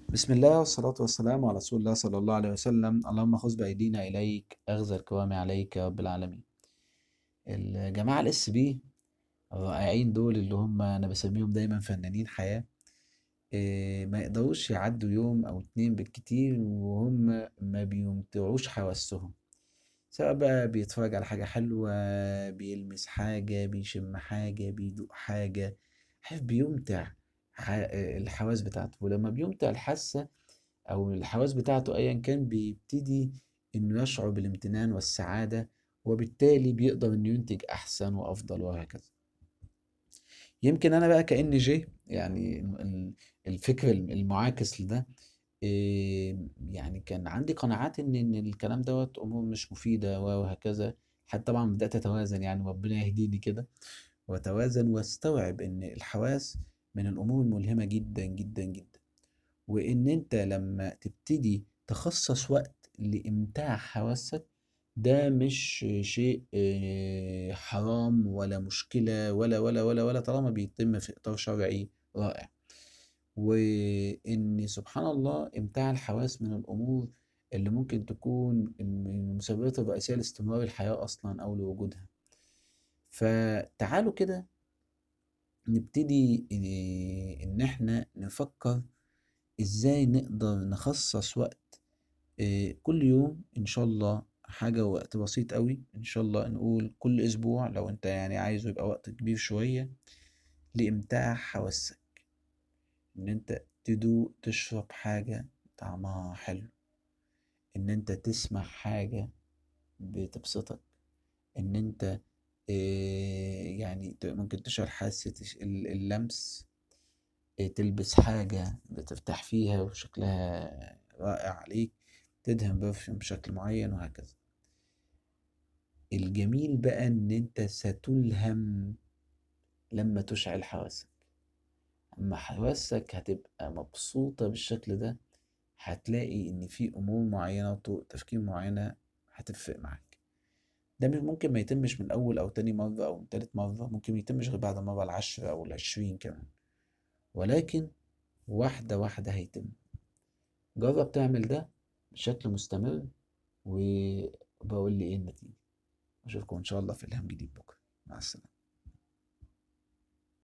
بسم الله والصلاة والسلام على رسول الله صلى الله عليه وسلم اللهم خذ بأيدينا إليك أخذ الكوام عليك يا رب العالمين الجماعة الاس بي الرائعين دول اللي هم أنا بسميهم دايما فنانين حياة إيه، ما يقدروش يعدوا يوم أو اتنين بالكتير وهم ما بيمتعوش حواسهم سواء بقى بيتفرج على حاجة حلوة بيلمس حاجة بيشم حاجة بيدوق حاجة عارف بيمتع ح- الحواس بتاعته ولما بيمتع الحاسة أو الحواس بتاعته أيا كان بيبتدي إنه يشعر بالامتنان والسعادة وبالتالي بيقدر إنه ينتج أحسن وأفضل وهكذا يمكن أنا بقى كأني جي يعني ال- الفكر المعاكس لده إيه، يعني كان عندي قناعات إن إن الكلام دوت أمور مش مفيدة وهكذا حتى طبعا بدأت أتوازن يعني ربنا يهديني كده وأتوازن وأستوعب إن الحواس من الأمور الملهمة جدا جدا جدا وإن أنت لما تبتدي تخصص وقت لإمتاع حواسك ده مش شيء آه، حرام ولا مشكلة ولا ولا ولا ولا طالما بيتم في إطار شرعي رائع وإن سبحان الله إمتاع الحواس من الأمور اللي ممكن تكون من المسببات الرئيسية لاستمرار الحياة أصلا أو لوجودها فتعالوا كده نبتدي إيه، إن إحنا نفكر إزاي نقدر نخصص وقت إيه، كل يوم إن شاء الله حاجة وقت بسيط قوي إن شاء الله نقول كل أسبوع لو أنت يعني عايزه يبقى وقت كبير شوية لإمتاع حواسك إن أنت تدوق تشرب حاجة طعمها حلو إن أنت تسمع حاجة بتبسطك إن أنت إيه، يعني ت- ممكن تشعر حاسة ال- اللمس إيه، تلبس حاجة بترتاح فيها وشكلها رائع عليك تدهن برفيوم بشكل معين وهكذا الجميل بقى إن أنت ستلهم لما تشعل حواسك أما حواسك هتبقى مبسوطة بالشكل ده هتلاقي إن في أمور معينة وطرق تفكير معينة هتفرق معاك ده مش- ممكن ما يتمش من أول أو تاني مرة أو من تالت مرة ممكن ما يتمش غير بعد المرة العشرة أو العشرين كمان ولكن واحدة واحدة هيتم جرب تعمل ده بشكل مستمر وبقول لي إيه النتيجة أشوفكم إن شاء الله في إلهام جديد بكرة مع السلامة